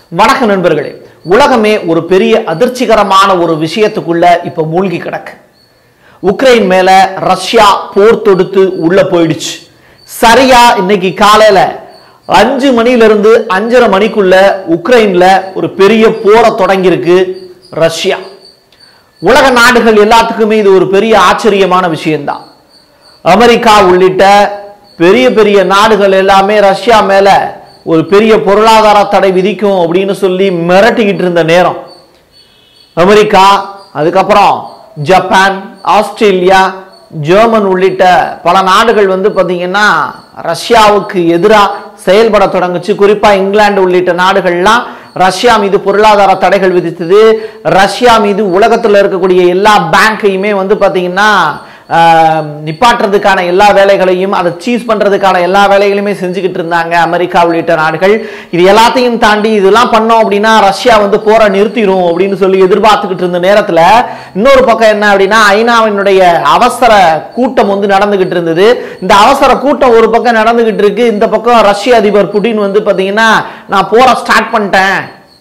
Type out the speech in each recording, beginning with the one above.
வணக்க நண்பர்களே உலகமே ஒரு பெரிய அதிர்ச்சிகரமான ஒரு விஷயத்துக்குள்ள இப்ப மூழ்கி கிடக்கு உக்ரைன் மேல ரஷ்யா போர் தொடுத்து உள்ள போயிடுச்சு சரியா இன்னைக்கு காலையில அஞ்சு மணில இருந்து அஞ்சரை மணிக்குள்ள உக்ரைன்ல ஒரு பெரிய போரை தொடங்கியிருக்கு ரஷ்யா உலக நாடுகள் எல்லாத்துக்குமே இது ஒரு பெரிய ஆச்சரியமான விஷயம்தான் அமெரிக்கா உள்ளிட்ட பெரிய பெரிய நாடுகள் எல்லாமே ரஷ்யா மேல ஒரு பெரிய பொருளாதார தடை விதிக்கும் அப்படின்னு சொல்லி மிரட்டிக்கிட்டு இருந்த நேரம் அமெரிக்கா அதுக்கப்புறம் ஜப்பான் ஆஸ்திரேலியா ஜெர்மன் உள்ளிட்ட பல நாடுகள் வந்து பார்த்தீங்கன்னா ரஷ்யாவுக்கு எதிராக செயல்பட தொடங்குச்சு குறிப்பா இங்கிலாந்து உள்ளிட்ட நாடுகள்லாம் ரஷ்யா மீது பொருளாதார தடைகள் விதித்தது ரஷ்யா மீது உலகத்தில் இருக்கக்கூடிய எல்லா பேங்கையுமே வந்து பார்த்தீங்கன்னா ஆஹ், நிப்பாட்டுறதுக்கான எல்லா வேலைகளையும் அதை சீஸ் பண்றதுக்கான எல்லா வேலைகளையுமே செஞ்சுக்கிட்டு இருந்தாங்க அமெரிக்கா உள்ளிட்ட நாடுகள் இது எல்லாத்தையும் தாண்டி இதெல்லாம் பண்ணோம் அப்படின்னா ரஷ்யா வந்து போரை நிறுத்திடும் அப்படின்னு சொல்லி எதிர்பார்த்துக்கிட்டு இருந்த நேரத்துல இன்னொரு பக்கம் என்ன அப்படின்னா ஐநாவினுடைய அவசர கூட்டம் வந்து நடந்துகிட்டு இருந்தது இந்த அவசர கூட்டம் ஒரு பக்கம் நடந்துகிட்டு இருக்கு இந்த பக்கம் ரஷ்ய அதிபர் புடின் வந்து பாத்தீங்கன்னா நான் போரை ஸ்டார்ட் பண்ணிட்டேன்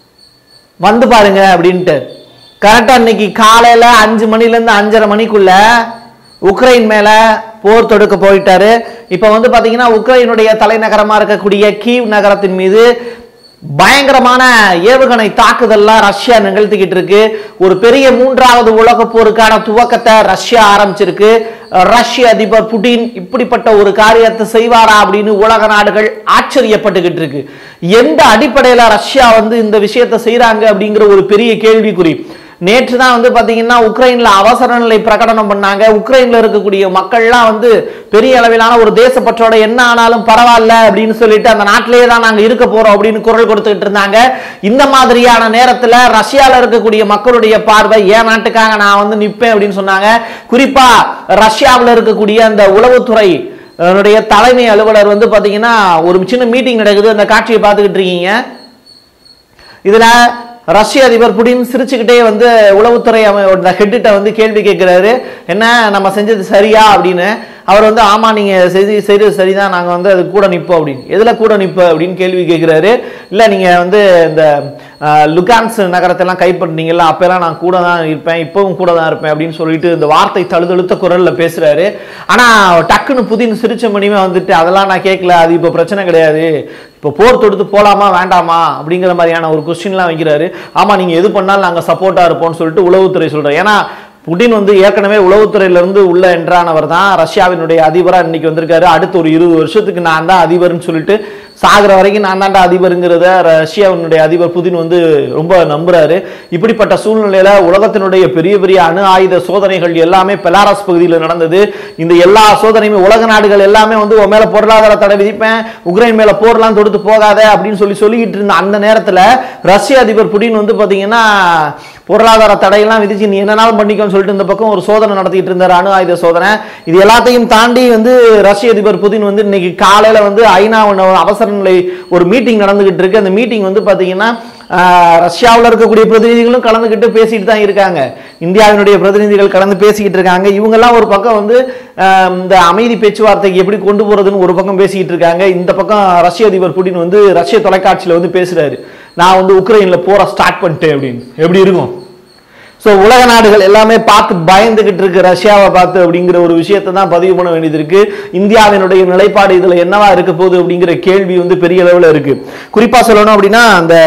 வந்து பாருங்க அப்படின்ட்டு கரெக்டா இன்னைக்கு காலையில அஞ்சு மணில இருந்து அஞ்சரை மணிக்குள்ள உக்ரைன் மேல போர் தொடுக்க போயிட்டாரு இப்ப வந்து பாத்தீங்கன்னா உக்ரைனுடைய தலைநகரமா இருக்கக்கூடிய கீவ் நகரத்தின் மீது பயங்கரமான ஏவுகணை தாக்குதல்லாம் ரஷ்யா நிகழ்த்திக்கிட்டு இருக்கு ஒரு பெரிய மூன்றாவது உலக போருக்கான துவக்கத்தை ரஷ்யா ஆரம்பிச்சிருக்கு ரஷ்ய அதிபர் புடின் இப்படிப்பட்ட ஒரு காரியத்தை செய்வாரா அப்படின்னு உலக நாடுகள் ஆச்சரியப்பட்டுக்கிட்டு இருக்கு எந்த அடிப்படையில ரஷ்யா வந்து இந்த விஷயத்தை செய்றாங்க அப்படிங்கிற ஒரு பெரிய கேள்விக்குறி நேற்று தான் வந்து பாத்தீங்கன்னா உக்ரைன்ல அவசர நிலை பிரகடனம் பண்ணாங்க உக்ரைன்ல இருக்கக்கூடிய மக்கள்லாம் வந்து பெரிய அளவிலான ஒரு தேசப்பற்றோட என்ன ஆனாலும் பரவாயில்ல அப்படின்னு சொல்லிட்டு அந்த நாட்டிலேயே தான் நாங்க இருக்க போறோம் அப்படின்னு குரல் கொடுத்துக்கிட்டு இருந்தாங்க இந்த மாதிரியான நேரத்துல ரஷ்யால இருக்கக்கூடிய மக்களுடைய பார்வை ஏன் நாட்டுக்காக நான் வந்து நிப்பேன் அப்படின்னு சொன்னாங்க குறிப்பா ரஷ்யாவில் இருக்கக்கூடிய அந்த உளவுத்துறை அதனுடைய தலைமை அலுவலர் வந்து பாத்தீங்கன்னா ஒரு சின்ன மீட்டிங் நடக்குது அந்த காட்சியை பார்த்துக்கிட்டு இருக்கீங்க இதுல ரஷ்ய அதிபர் புடின் சிரிச்சுக்கிட்டே வந்து உளவுத்துறை ஹெட்டிட்ட வந்து கேள்வி கேட்கிறாரு என்ன நம்ம செஞ்சது சரியா அப்படின்னு அவர் வந்து ஆமா நீங்க செய்தி செய்தது சரிதான் நாங்க வந்து அது கூட நிப்போம் அப்படின்னு எதுல கூட நிப்ப அப்படின்னு கேள்வி கேட்கிறாரு இல்ல நீங்க வந்து இந்த அஹ், லுகான்ஸ் நகரத்தெல்லாம் கைப்பற்றினீங்கல்ல அப்பெல்லாம் நான் கூட தான் இருப்பேன் இப்பவும் கூட தான் இருப்பேன் அப்படின்னு சொல்லிட்டு இந்த வார்த்தை தழுதழுத்த குரல்ல பேசுறாரு ஆனா டக்குன்னு புதின் சிரிச்ச மணிமே வந்துட்டு அதெல்லாம் நான் கேட்கல அது இப்போ பிரச்சனை கிடையாது இப்போ போர் தொடுத்து போலாமா வேண்டாமா அப்படிங்கிற மாதிரியான ஒரு கொஸ்டின்லாம் வைக்கிறாரு ஆமா நீங்க எது பண்ணாலும் நாங்க சப்போர்ட்டா இருப்போம்னு சொல்லிட்டு உளவுத்துறை சொல்றோம் ஏன்னா புடின் வந்து ஏற்கனவே உளவுத்துறையில இருந்து உள்ள என்றானவர் தான் ரஷ்யாவினுடைய அதிபரா இன்னைக்கு வந்திருக்காரு அடுத்த ஒரு இருபது வருஷத்துக்கு நான் தான் அதிபர்னு சொல்லிட்டு சாகிற வரைக்கும் நான் தான்டா அதிபருங்கிறத ரஷ்யாவினுடைய அதிபர் புதின் வந்து ரொம்ப நம்புறாரு இப்படிப்பட்ட சூழ்நிலையில உலகத்தினுடைய பெரிய பெரிய அணு ஆயுத சோதனைகள் எல்லாமே பெலாரஸ் பகுதியில் நடந்தது இந்த எல்லா சோதனையுமே உலக நாடுகள் எல்லாமே வந்து உன் மேல பொருளாதார தடை விதிப்பேன் உக்ரைன் மேல போர்லாம் தொடுத்து போகாத அப்படின்னு சொல்லி சொல்லிக்கிட்டு இருந்த அந்த நேரத்துல ரஷ்ய அதிபர் புடின் வந்து பாத்தீங்கன்னா பொருளாதார தடையெல்லாம் விதிச்சு நீ என்னனாலும் பண்ணிக்கோன்னு சொல்லிட்டு இந்த பக்கம் ஒரு சோதனை நடத்திட்டு இருந்தார் அணு ஆயுத சோதனை இது எல்லாத்தையும் தாண்டி வந்து ரஷ்ய அதிபர் புதின் வந்து இன்னைக்கு காலையில வந்து ஐநா அவசர நிலை ஒரு மீட்டிங் நடந்துகிட்டு இருக்கு அந்த மீட்டிங் வந்து பாத்தீங்கன்னா ஆஹ், ரஷ்யாவுல இருக்கக்கூடிய பிரதிநிதிகளும் கலந்துக்கிட்டு பேசிட்டு தான் இருக்காங்க இந்தியாவினுடைய பிரதிநிதிகள் கலந்து பேசிக்கிட்டு இருக்காங்க இவங்கெல்லாம் ஒரு பக்கம் வந்து ஆஹ், இந்த அமைதி பேச்சுவார்த்தைக்கு எப்படி கொண்டு போறதுன்னு ஒரு பக்கம் பேசிக்கிட்டு இருக்காங்க இந்த பக்கம் ரஷ்ய அதிபர் புடின் வந்து ரஷ்ய தொலைக்காட்சியில வந்து பேசுறாரு நான் வந்து உக்ரைன்ல போற ஸ்டார்ட் பண்ணிட்டேன் அப்படின்னு எப்படி இருக்கும் ஸோ உலக நாடுகள் எல்லாமே பார்த்து பயந்துகிட்டு இருக்கு ரஷ்யாவை பார்த்து அப்படிங்கிற ஒரு விஷயத்தை தான் பதிவு பண்ண வேண்டியது இருக்கு இந்தியாவினுடைய நிலைப்பாடு இதுல என்னவா இருக்க போகுது அப்படிங்கிற கேள்வி வந்து பெரிய அளவில் இருக்கு குறிப்பா சொல்லணும் அப்படின்னா அந்த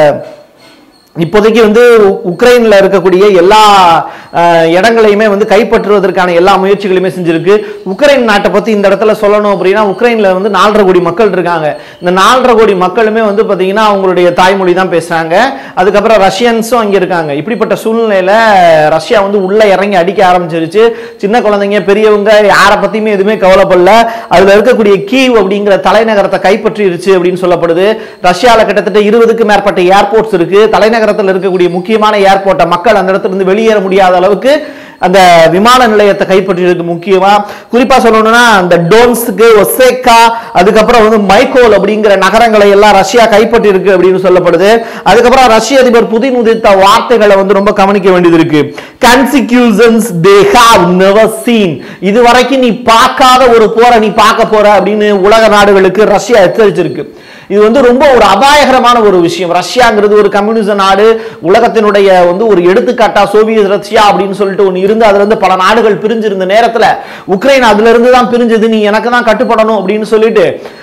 இப்போதைக்கு வந்து உ- உக்ரைன்ல இருக்கக்கூடிய எல்லா அஹ், இடங்களையுமே வந்து கைப்பற்றுவதற்கான எல்லா முயற்சிகளையுமே செஞ்சிருக்கு உக்ரைன் நாட்டை பத்தி இந்த இடத்துல சொல்லணும் அப்படின்னா உக்ரைன்ல வந்து நாலரை கோடி மக்கள் இருக்காங்க இந்த நாலரை கோடி மக்களுமே வந்து பாத்தீங்கன்னா அவங்களுடைய தாய்மொழி தான் பேசுறாங்க அதுக்கப்புறம் ரஷ்யன்ஸும் அங்க இருக்காங்க இப்படிப்பட்ட சூழ்நிலையில ரஷ்யா வந்து உள்ள இறங்கி அடிக்க ஆரம்பிச்சிருச்சு சின்ன குழந்தைங்க பெரியவங்க யாரை பத்தியுமே எதுவுமே கவலைப்படல அதுல இருக்கக்கூடிய கீவ் அப்படிங்கிற தலைநகரத்தை கைப்பற்றிருச்சு அப்படின்னு சொல்லப்படுது ரஷ்யால கிட்டத்தட்ட இருபதுக்கு மேற்பட்ட ஏர்போர்ட்ஸ் இருக்கு தலைநகரத்தில் இருக்கக்கூடிய முக்கியமான ஏர்போர்ட்டை மக்கள் அந்த இடத்துல இருந்து வெளியேற முடியாத அளவுக்கு அந்த விமான நிலையத்தை கைப்பற்றி இருக்கு முக்கியமா குறிப்பா சொல்லணும்னா அந்த டோன்ஸ்க்கு ஒசேக்கா அதுக்கப்புறம் வந்து மைக்கோல் அப்படிங்கிற நகரங்களை எல்லாம் ரஷ்யா கைப்பற்றி இருக்கு அப்படின்னு சொல்லப்படுது அதுக்கப்புறம் ரஷ்ய அதிபர் புதின் உதித்த வார்த்தைகளை வந்து ரொம்ப கவனிக்க வேண்டியது இருக்கு consequences they have never seen இது வரைக்கும் நீ பார்க்காத ஒரு போரை நீ பார்க்க போற அப்படின்னு உலக நாடுகளுக்கு ரஷ்யா எச்சரிச்சிருக்கு இது வந்து ரொம்ப ஒரு அபாயகரமான ஒரு விஷயம் ரஷ்யாங்கிறது ஒரு கம்யூனிச நாடு உலகத்தினுடைய வந்து ஒரு எடுத்துக்காட்டா சோவியத் ரஷ்யா அப்படின்னு சொல்லிட்டு ஒன்று இருந்து அதுல இருந்து பல நாடுகள் பிரிஞ்சிருந்த நேரத்துல உக்ரைன் அதுல இருந்து தான் பிரிஞ்சது நீ எனக்கு தான் கட்டுப்படணும் அப்படின்னு சொல்லிட்டு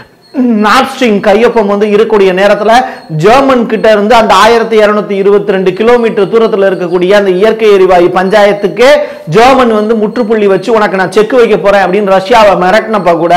நார்த் ஸ்ட்ரீம் கையொப்பம் வந்து இருக்கக்கூடிய நேரத்துல ஜெர்மன் கிட்ட இருந்து அந்த ஆயிரத்தி இருநூத்தி இருபத்தி ரெண்டு கிலோமீட்டர் தூரத்துல இருக்கக்கூடிய அந்த இயற்கை எரிவாயு பஞ்சாயத்துக்கு ஜெர்மன் வந்து முற்றுப்புள்ளி வச்சு உனக்கு நான் செக் வைக்க போறேன் அப்படின்னு ரஷ்யாவை மிரட்டினப்ப கூட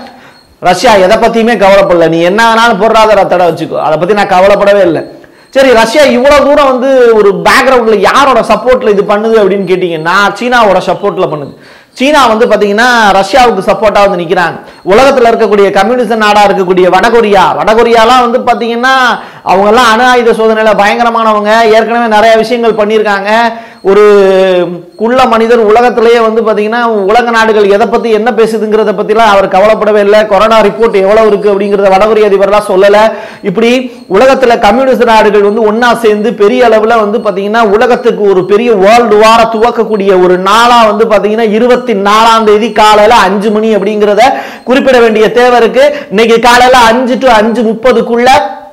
ரஷ்யா எதை பத்தியுமே கவலைப்படல நீ என்ன வேணாலும் பொருளாதார தடை வச்சுக்கோ அதை பத்தி நான் கவலைப்படவே இல்லை சரி ரஷ்யா இவ்வளவு தூரம் வந்து ஒரு பேக்ரவுண்ட்ல யாரோட சப்போர்ட்ல இது பண்ணுது அப்படின்னு கேட்டீங்கன்னா சீனாவோட சப்போர்ட்ல பண்ணுது சீனா வந்து பாத்தீங்கன்னா ரஷ்யாவுக்கு சப்போர்ட்டா வந்து நிக்கிறாங்க உலகத்துல இருக்கக்கூடிய கம்யூனிஸ்ட் நாடா இருக்கக்கூடிய வடகொரியா வடகொரியாலாம் வந்து பாத்தீங்கன்னா அவங்க எல்லாம் அணு ஆயுத சோதனையில பயங்கரமானவங்க ஏற்கனவே நிறைய விஷயங்கள் பண்ணியிருக்காங்க ஒரு குள்ள மனிதர் உலகத்திலேயே வந்து பாத்தீங்கன்னா உலக நாடுகள் எதை பத்தி என்ன பேசுதுங்கிறத பத்திலாம் அவர் கவலைப்படவே இல்லை கொரோனா ரிப்போர்ட் எவ்வளவு இருக்கு அப்படிங்கறத வடகொரிய அதிபர்லாம் சொல்லல இப்படி உலகத்துல கம்யூனிஸ்ட் நாடுகள் வந்து ஒண்ணா சேர்ந்து பெரிய அளவுல வந்து பாத்தீங்கன்னா உலகத்துக்கு ஒரு பெரிய வேர்ல்டு வார துவக்கக்கூடிய ஒரு நாளா வந்து பாத்தீங்கன்னா இருபத்தி நாலாம் தேதி காலையில அஞ்சு மணி அப்படிங்கிறத குறிப்பிட வேண்டிய தேவை இருக்கு இன்னைக்கு காலையில அஞ்சு டு அஞ்சு முப்பதுக்குள்ள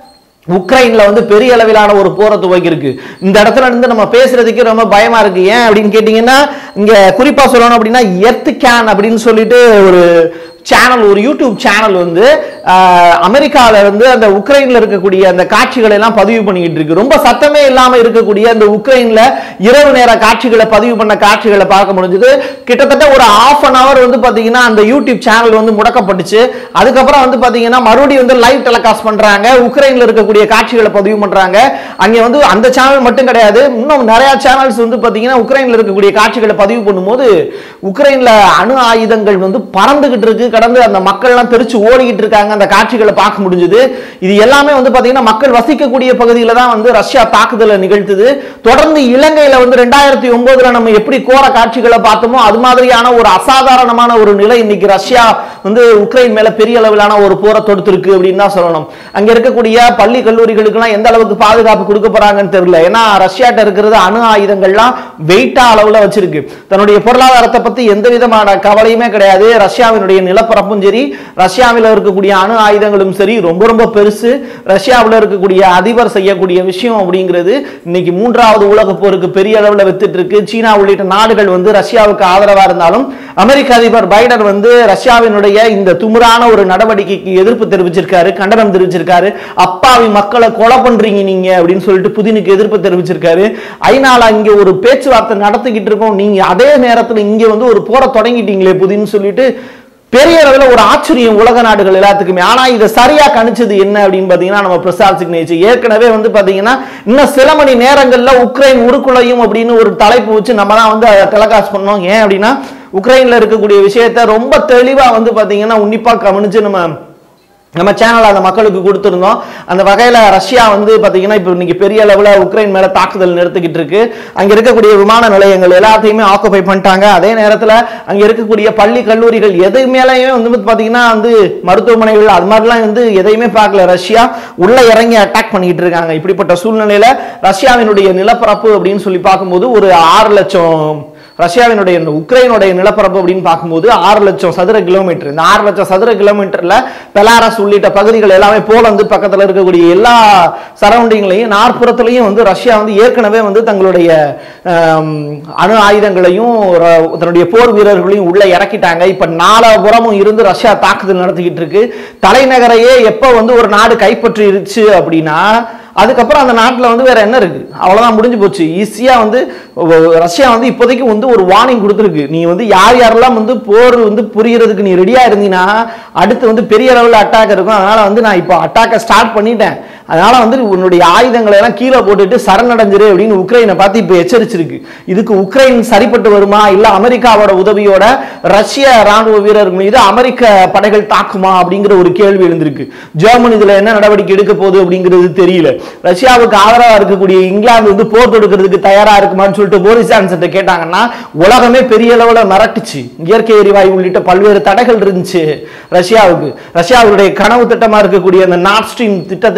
உக்ரைன்ல வந்து பெரிய அளவிலான ஒரு போரை துவக்கி இருக்கு இந்த இடத்துல இருந்து நம்ம பேசுறதுக்கு ரொம்ப பயமா இருக்கு ஏன் அப்படின்னு கேட்டீங்கன்னா இங்க குறிப்பா சொல்லணும் அப்படின்னா எர்த் கேன் அப்படின்னு சொல்லிட்டு ஒரு சேனல் ஒரு யூடியூப் சேனல் வந்து ஆஹ், அமெரிக்கால வந்து அந்த உக்ரைன்ல இருக்கக்கூடிய அந்த காட்சிகளை எல்லாம் பதிவு பண்ணிக்கிட்டு இருக்கு ரொம்ப சத்தமே இல்லாம இருக்கக்கூடிய அந்த உக்ரைன்ல இரவு நேர காட்சிகளை பதிவு பண்ண காட்சிகளை பார்க்க முடிஞ்சது கிட்டத்தட்ட ஒரு ஆஃப் அன் அவர் வந்து பாத்தீங்கன்னா அந்த யூடியூப் சேனல் வந்து முடக்கப்பட்டுச்சு அதுக்கப்புறம் வந்து பாத்தீங்கன்னா மறுபடியும் வந்து லைவ் டெலிகாஸ்ட் பண்றாங்க உக்ரைன்ல இருக்கக்கூடிய காட்சிகளை பதிவு பண்றாங்க அங்க வந்து அந்த சேனல் மட்டும் கிடையாது இன்னும் நிறைய சேனல்ஸ் வந்து பாத்தீங்கன்னா உக்ரைன்ல இருக்கக்கூடிய காட்சிகளை பதிவு பண்ணும்போது உக்ரைன்ல அணு ஆயுதங்கள் வந்து பறந்துகிட்டு இருக்கு கடந்து அந்த மக்கள் எல்லாம் தெரிச்சு ஓடிக்கிட்டு இருக்காங்க அந்த காட்சிகளை பார்க்க முடிஞ்சது இது எல்லாமே வந்து பாத்தீங்கன்னா மக்கள் வசிக்கக்கூடிய பகுதியில தான் வந்து ரஷ்யா தாக்குதலை நிகழ்த்துது தொடர்ந்து இலங்கையில வந்து ரெண்டாயிரத்தி ஒன்பதுல நம்ம எப்படி கோர காட்சிகளை பார்த்தோமோ அது மாதிரியான ஒரு அசாதாரணமான ஒரு நிலை இன்னைக்கு ரஷ்யா வந்து உக்ரைன் மேல பெரிய அளவிலான ஒரு போரை தொடுத்திருக்கு அப்படின்னு தான் சொல்லணும் அங்க இருக்கக்கூடிய பள்ளி கல்லூரிகளுக்கெல்லாம் எந்த அளவுக்கு பாதுகாப்பு கொடுக்க போறாங்கன்னு தெரியல ஏன்னா ரஷ்யாட்ட இருக்கிறது அணு ஆயுதங்கள்லாம் வெயிட்டா அளவுல வச்சிருக்கு தன்னுடைய பொருளாதாரத்தை பத்தி எந்த விதமான கவலையுமே கிடையாது ரஷ்யாவினுடைய நிலப்பரப்பும் சரி ரஷ்யாவில் இருக்கக்கூடிய அணு ஆயுதங்களும் சரி ரொம்ப ரொம்ப பெருசு ரஷ்யாவில் இருக்கக்கூடிய அதிபர் செய்யக்கூடிய விஷயம் அப்படிங்கிறது இன்னைக்கு மூன்றாவது உலக போருக்கு பெரிய அளவில் வித்துட்டு இருக்கு சீனா உள்ளிட்ட நாடுகள் வந்து ரஷ்யாவுக்கு ஆதரவா இருந்தாலும் அமெரிக்க அதிபர் பைடன் வந்து ரஷ்யாவினுடைய இந்த துமுறான ஒரு நடவடிக்கைக்கு எதிர்ப்பு தெரிவிச்சிருக்காரு கண்டனம் தெரிவிச்சிருக்காரு அப்பாவி மக்களை கொலை பண்றீங்க நீங்க அப்படின்னு சொல்லிட்டு புதினுக்கு எதிர்ப்பு தெரிவிச்சிருக்காரு ஐநால இங்க ஒரு பேச்சுவார்த்தை நடத்திக்கிட்டு இருக்கோம் நீங்க அதே நேரத்துல இங்க வந்து ஒரு போரை தொடங்கிட்டீங்களே புதின்னு சொல்லிட்டு பெரிய அளவில் ஒரு ஆச்சரியம் உலக நாடுகள் எல்லாத்துக்குமே ஆனா இதை சரியா கணிச்சது என்ன அப்படின்னு பாத்தீங்கன்னா நம்ம பிரசாத் சிக்னேச்சர் ஏற்கனவே வந்து பாத்தீங்கன்னா இன்னும் சில மணி நேரங்கள்ல உக்ரைன் உருக்குலையும் அப்படின்னு ஒரு தலைப்பு வச்சு நம்ம தான் வந்து அதை டெலகாஸ்ட் பண்ணோம் ஏன் அப்படின்னா உக்ரைன்ல இருக்கக்கூடிய விஷயத்த ரொம்ப தெளிவா வந்து பாத்தீங்கன்னா உன்னிப்பா கவனிச்சு நம்ம நம்ம சேனல் அந்த மக்களுக்கு கொடுத்துருந்தோம் அந்த வகையில் ரஷ்யா வந்து பார்த்தீங்கன்னா இப்போ இன்னைக்கு பெரிய அளவில் உக்ரைன் மேலே தாக்குதல் நிறுத்திக்கிட்டு இருக்கு அங்கே இருக்கக்கூடிய விமான நிலையங்கள் எல்லாத்தையுமே ஆக்குபை பண்ணிட்டாங்க அதே நேரத்தில் அங்கே இருக்கக்கூடிய பள்ளி கல்லூரிகள் எது மேலேயுமே வந்து பார்த்தீங்கன்னா வந்து மருத்துவமனைகள் அது மாதிரிலாம் வந்து எதையுமே பார்க்கல ரஷ்யா உள்ள இறங்கி அட்டாக் பண்ணிட்டு இருக்காங்க இப்படிப்பட்ட சூழ்நிலையில ரஷ்யாவினுடைய நிலப்பரப்பு அப்படின்னு சொல்லி பார்க்கும்போது ஒரு ஆறு லட்சம் ரஷ்யாவினுடைய இந்த உக்ரைனுடைய நிலப்பரப்பு அப்படின்னு பார்க்கும்போது ஆறு லட்சம் சதுர கிலோமீட்டர் இந்த ஆறு லட்சம் சதுர கிலோமீட்டர்ல பெலாரஸ் உள்ளிட்ட பகுதிகள் எல்லாமே போலந்து பக்கத்துல இருக்கக்கூடிய எல்லா சரௌண்டிங்லையும் நாற்புறத்துலையும் வந்து ரஷ்யா வந்து ஏற்கனவே வந்து தங்களுடைய ஆம், அணு ஆயுதங்களையும் ர- தன்னுடைய போர் வீரர்களையும் உள்ள இறக்கிட்டாங்க இப்ப நாலாபுறமும் இருந்து ரஷ்யா தாக்குதல் நடத்திக்கிட்டு இருக்கு தலைநகரையே எப்ப வந்து ஒரு நாடு கைப்பற்றிருச்சு அப்படின்னா அதுக்கப்புறம் அந்த நாட்டில் வந்து வேற என்ன இருக்கு அவ்வளவுதான் முடிஞ்சு போச்சு ஈஸியா வந்து ஒ- ரஷ்யா வந்து இப்போதைக்கு வந்து ஒரு வார்னிங் கொடுத்துருக்கு நீ வந்து யார் யாரெல்லாம் வந்து போர் வந்து புரியறதுக்கு நீ ரெடியா இருந்தீங்கன்னா அடுத்து வந்து பெரிய அளவில் அட்டாக் இருக்கும் அதனால வந்து நான் இப்போ அட்டாக்கை ஸ்டார்ட் பண்ணிட்டேன் அதனால வந்து உன்னுடைய ஆயுதங்களை எல்லாம் கீழே போட்டுட்டு சரணடைஞ்சிரு அப்படின்னு உக்ரைனை பார்த்து இப்போ எச்சரிச்சிருக்கு இதுக்கு உக்ரைன் சரிப்பட்டு வருமா இல்ல அமெரிக்காவோட உதவியோட ரஷ்ய ராணுவ வீரர்கள் மீது அமெரிக்க படைகள் தாக்குமா அப்படிங்கிற ஒரு கேள்வி எழுந்திருக்கு ஜெர்மனி இதுல என்ன நடவடிக்கை எடுக்க போகுது அப்படிங்கிறது தெரியல ரஷ்யாவுக்கு ஆதரவா இருக்கக்கூடிய இங்கிலாந்து வந்து போர் தொடுக்கிறதுக்கு தயாரா இருக்குமான்னு சொல்லிட்டு போரிஸ் ஜான்சன் கேட்டாங்கன்னா உலகமே பெரிய அளவுல மிரட்டுச்சு இயற்கை எரிவாயு உள்ளிட்ட பல்வேறு தடைகள் இருந்துச்சு ரஷ்யாவுக்கு ரஷ்யாவுடைய கனவு திட்டமா இருக்கக்கூடிய அந்த நார்த் ஸ்ட்ரீம் திட்டத்தையே வந்து முடக்கி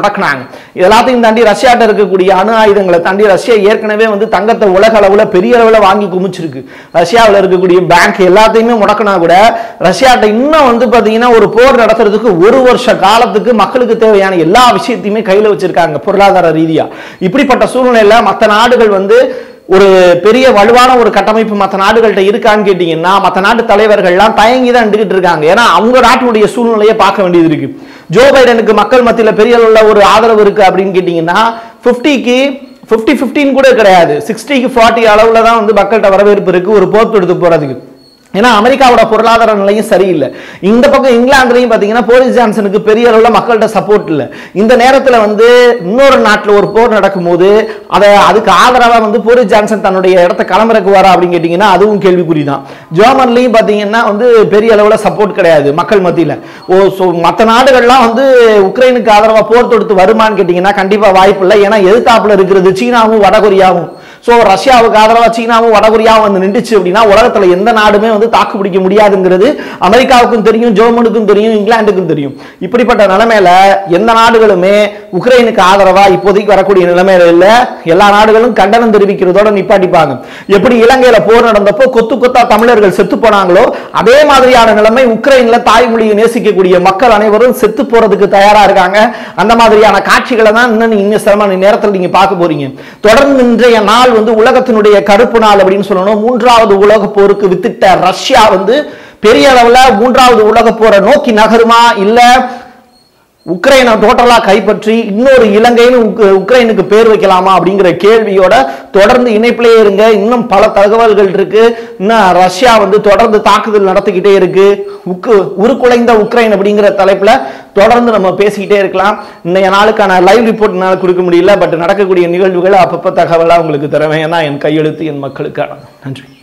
முடக்குனாங்க எல்லாத்தையும் தாண்டி ரஷ்யாட்ட இருக்கக்கூடிய அணு ஆயுதங்களை தாண்டி ரஷ்யா ஏற்கனவே வந்து தங்கத்தை உலக அளவுல பெரிய அளவுல வாங்கி குமிச்சிருக்கு ரஷ்யாவில் இருக்கக்கூடிய பேங்க் எல்லாத்தையுமே முடக்கினா கூட ரஷ்யாட்ட இன்னும் வந்து பாத்தீங்கன்னா ஒரு போர் நடத்துறதுக்கு ஒரு வருஷ காலத்துக்கு மக்களுக்கு தேவையான எல்லா விஷயத்தையுமே கையில வச்சிருக்காங்க பொருளாதார ரீதியா இப்படிப்பட்ட சூழ்நிலையில மற்ற நாடுகள் வந்து ஒரு பெரிய வலுவான ஒரு கட்டமைப்பு மற்ற நாடுகள்கிட்ட இருக்கான்னு கேட்டீங்கன்னா மற்ற நாட்டு தலைவர்கள்லாம் தயங்கி தான் இருந்துகிட்டு இருக்காங்க ஏன்னா அவங்க நாட்டினுடைய சூழ்நிலையை பார்க்க வேண்டியது இருக்கு ஜோ பைடனுக்கு மக்கள் மத்தியில் பெரிய அளவுல ஒரு ஆதரவு இருக்கு அப்படின்னு கேட்டீங்கன்னா ஃபிஃப்டிக்கு ஃபிஃப்டி ஃபிஃப்டின் கூட கிடையாது சிக்ஸ்டிக்கு ஃபார்ட்டி அளவுல தான் வந்து மக்கள்கிட்ட வரவேற்பு இருக்கு ஒரு போர் தொடுத்து போறதுக்கு ஏன்னா அமெரிக்காவோட பொருளாதார நிலையும் சரியில்லை இந்த பக்கம் இங்கிலாந்துலையும் பார்த்தீங்கன்னா போரிஸ் ஜான்சனுக்கு பெரிய அளவில் மக்கள்கிட்ட சப்போர்ட் இல்லை இந்த நேரத்தில் வந்து இன்னொரு நாட்டில் ஒரு போர் நடக்கும்போது அதை அதுக்கு ஆதரவாக வந்து போரிஸ் ஜான்சன் தன்னுடைய இடத்த களமிறக்குவாரா அப்படின்னு கேட்டிங்கன்னா அதுவும் கேள்விக்குறி தான் ஜெர்மன்லையும் பார்த்தீங்கன்னா வந்து பெரிய அளவில் சப்போர்ட் கிடையாது மக்கள் மத்தியில் ஓ ஸோ மற்ற நாடுகள்லாம் வந்து உக்ரைனுக்கு ஆதரவாக போர் தொடுத்து வருமான்னு கேட்டிங்கன்னா கண்டிப்பாக வாய்ப்பு இல்லை ஏன்னா எதிர்த்தாப்புல இருக்கிறது சீனாவும் வடகொரியாவும் ஸோ ரஷ்யாவுக்கு ஆதரவாக சீனாவும் வடகொரியாவும் வந்து நின்றுச்சு அப்படின்னா உலகத்தில் எந்த நாடுமே வந்து தாக்கு பிடிக்க முடியாதுங்கிறது அமெரிக்காவுக்கும் தெரியும் ஜெர்மனுக்கும் தெரியும் இங்கிலாந்துக்கும் தெரியும் இப்படிப்பட்ட நிலைமையில எந்த நாடுகளுமே உக்ரைனுக்கு ஆதரவா இப்போதைக்கு வரக்கூடிய நிலைமையில இல்ல எல்லா நாடுகளும் கண்டனம் தெரிவிக்கிறதோட நிப்பாட்டிப்பாங்க எப்படி இலங்கையில போர் நடந்தப்போ கொத்து கொத்தா தமிழர்கள் செத்து போனாங்களோ அதே மாதிரியான நிலைமை உக்ரைன்ல தாய்மொழியை நேசிக்கக்கூடிய மக்கள் அனைவரும் செத்து போறதுக்கு தயாரா இருக்காங்க அந்த மாதிரியான காட்சிகளை தான் இன்னும் இன்னும் சில மணி நேரத்தில் நீங்க பார்க்க போறீங்க தொடர்ந்து இன்றைய நாள் வந்து உலகத்தினுடைய கருப்பு நாள் அப்படின்னு சொல்லணும் மூன்றாவது உலக போருக்கு வித்திட்ட ரஷ்யா வந்து பெரிய அளவுல மூன்றாவது உலக போரை நோக்கி நகருமா இல்ல உக்ரைனை டோட்டலா கைப்பற்றி இன்னொரு இலங்கைன்னு உக்- உக்ரைனுக்கு பேர் வைக்கலாமா அப்படிங்கிற கேள்வியோட தொடர்ந்து இணைப்பிலே இருங்க இன்னும் பல தகவல்கள் இருக்கு இன்னும் ரஷ்யா வந்து தொடர்ந்து தாக்குதல் நடத்திக்கிட்டே இருக்கு உக்கு உருக்குலைந்த உக்ரைன் அப்படிங்கிற தலைப்புல தொடர்ந்து நம்ம பேசிக்கிட்டே இருக்கலாம் இன்னைய நாளுக்கான லைவ் ரிப்போர்ட் என்னால் கொடுக்க முடியல பட் நடக்கக்கூடிய நிகழ்வுகள் அப்பப்போ தகவலா உங்களுக்கு தருவேன் ஏன்னா என் கையெழுத்து என் மக்களுக்கான நன்றி